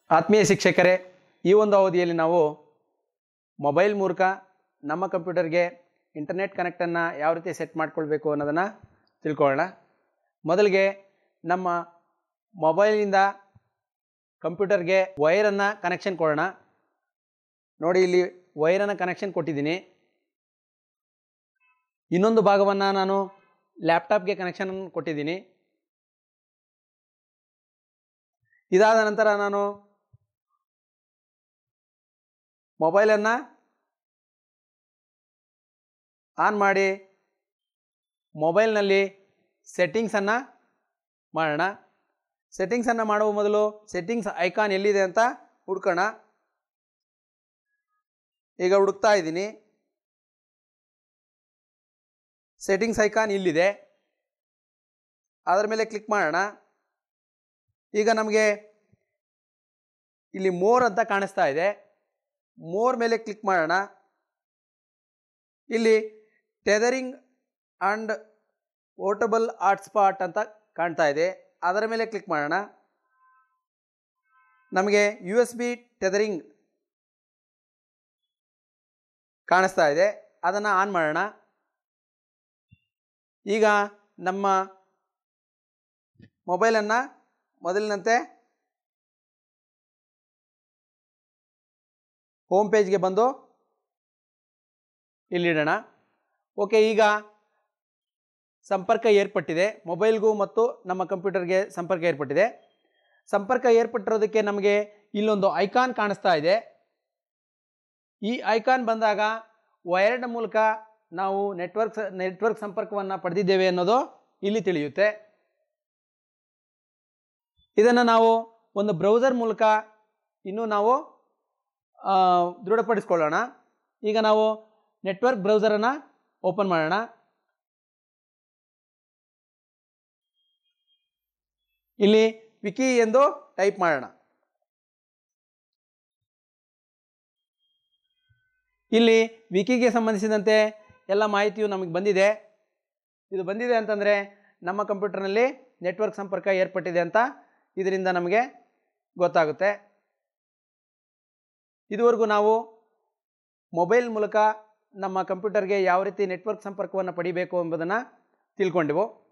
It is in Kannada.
ಆತ್ಮೀಯ ಶಿಕ್ಷಕರೇ ಈ ಒಂದು ಅವಧಿಯಲ್ಲಿ ನಾವು ಮೊಬೈಲ್ ಮೂಲಕ ನಮ್ಮ ಕಂಪ್ಯೂಟರ್ಗೆ ಇಂಟರ್ನೆಟ್ ಕನೆಕ್ಟನ್ನು ಯಾವ ರೀತಿ ಸೆಟ್ ಮಾಡ್ಕೊಳ್ಬೇಕು ಅನ್ನೋದನ್ನು ತಿಳ್ಕೊಳ್ಳೋಣ ಮೊದಲಿಗೆ ನಮ್ಮ ಮೊಬೈಲಿಂದ ಕಂಪ್ಯೂಟರ್ಗೆ ವೈರನ್ನು ಕನೆಕ್ಷನ್ ಕೊಡೋಣ ನೋಡಿ ಇಲ್ಲಿ ವೈರನ್ನು ಕನೆಕ್ಷನ್ ಕೊಟ್ಟಿದ್ದೀನಿ ಇನ್ನೊಂದು ಭಾಗವನ್ನು ನಾನು ಲ್ಯಾಪ್ಟಾಪ್ಗೆ ಕನೆಕ್ಷನ್ ಕೊಟ್ಟಿದ್ದೀನಿ ಇದಾದ ನಂತರ ನಾನು ಮೊಬೈಲನ್ನು ಆನ್ ಮಾಡಿ ಮೊಬೈಲ್ನಲ್ಲಿ ಸೆಟ್ಟಿಂಗ್ಸನ್ನು ಮಾಡೋಣ ಸೆಟ್ಟಿಂಗ್ಸನ್ನು ಮಾಡುವ ಮೊದಲು ಸೆಟ್ಟಿಂಗ್ಸ್ ಐಕಾನ್ ಎಲ್ಲಿದೆ ಅಂತ ಹುಡ್ಕೋಣ ಈಗ ಹುಡುಕ್ತಾ ಇದ್ದೀನಿ ಸೆಟ್ಟಿಂಗ್ಸ್ ಐಕಾನ್ ಇಲ್ಲಿದೆ ಅದರ ಮೇಲೆ ಕ್ಲಿಕ್ ಮಾಡೋಣ ಈಗ ನಮಗೆ ಇಲ್ಲಿ ಮೋರ್ ಅಂತ ಕಾಣಿಸ್ತಾ ಇದೆ ಮೋರ್ ಮೇಲೆ ಕ್ಲಿಕ್ ಮಾಡೋಣ ಇಲ್ಲಿ ಟೆದರಿಂಗ್ ಆ್ಯಂಡ್ ವೋಟಬಲ್ ಹಾಟ್ಸ್ಪಾಟ್ ಅಂತ ಕಾಣ್ತಾ ಇದೆ ಅದರ ಮೇಲೆ ಕ್ಲಿಕ್ ಮಾಡೋಣ ನಮಗೆ ಯು ಎಸ್ ಬಿ ಟೆದರಿಂಗ್ ಕಾಣಿಸ್ತಾ ಇದೆ ಅದನ್ನು ಆನ್ ಮಾಡೋಣ ಈಗ ನಮ್ಮ ಮೊಬೈಲನ್ನು ಮೊದಲಿನಂತೆ ಹೋಮ್ ಪೇಜ್ಗೆ ಬಂದು ಇಲ್ಲಿಡೋಣ ಓಕೆ ಈಗ ಸಂಪರ್ಕ ಏರ್ಪಟ್ಟಿದೆ ಮೊಬೈಲ್ಗೂ ಮತ್ತು ನಮ್ಮ ಕಂಪ್ಯೂಟರ್ಗೆ ಸಂಪರ್ಕ ಏರ್ಪಟ್ಟಿದೆ ಸಂಪರ್ಕ ಏರ್ಪಟ್ಟಿರೋದಕ್ಕೆ ನಮಗೆ ಇಲ್ಲೊಂದು ಐಕಾನ್ ಕಾಣಿಸ್ತಾ ಇದೆ ಈ ಐಕಾನ್ ಬಂದಾಗ ವೈರ್ಡ್ ಮೂಲಕ ನಾವು ನೆಟ್ವರ್ಕ್ ನೆಟ್ವರ್ಕ್ ಸಂಪರ್ಕವನ್ನು ಪಡೆದಿದ್ದೇವೆ ಅನ್ನೋದು ಇಲ್ಲಿ ತಿಳಿಯುತ್ತೆ ಇದನ್ನು ನಾವು ಒಂದು ಬ್ರೌಸರ್ ಮೂಲಕ ಇನ್ನೂ ನಾವು ಆ, ದೃಢಪಡಿಸ್ಕೊಳ್ಳೋಣ ಈಗ ನಾವು ನೆಟ್ವರ್ಕ್ ಬ್ರೌಸರನ್ನು ಓಪನ್ ಮಾಡೋಣ ಇಲ್ಲಿ ವಿಕಿ ಎಂದು ಟೈಪ್ ಮಾಡೋಣ ಇಲ್ಲಿ ವಿಕಿಗೆ ಸಂಬಂಧಿಸಿದಂತೆ ಎಲ್ಲ ಮಾಹಿತಿಯು ನಮಗೆ ಬಂದಿದೆ ಇದು ಬಂದಿದೆ ಅಂತಂದರೆ ನಮ್ಮ ಕಂಪ್ಯೂಟರ್ನಲ್ಲಿ ನೆಟ್ವರ್ಕ್ ಸಂಪರ್ಕ ಏರ್ಪಟ್ಟಿದೆ ಅಂತ ಇದರಿಂದ ನಮಗೆ ಗೊತ್ತಾಗುತ್ತೆ ಇದುವರೆಗೂ ನಾವು ಮೊಬೈಲ್ ಮೂಲಕ ನಮ್ಮ ಕಂಪ್ಯೂಟರ್ಗೆ ಯಾವ ರೀತಿ ನೆಟ್ವರ್ಕ್ ಸಂಪರ್ಕವನ್ನು ಪಡಿಬೇಕು ಎಂಬುದನ್ನು ತಿಳ್ಕೊಂಡೆವು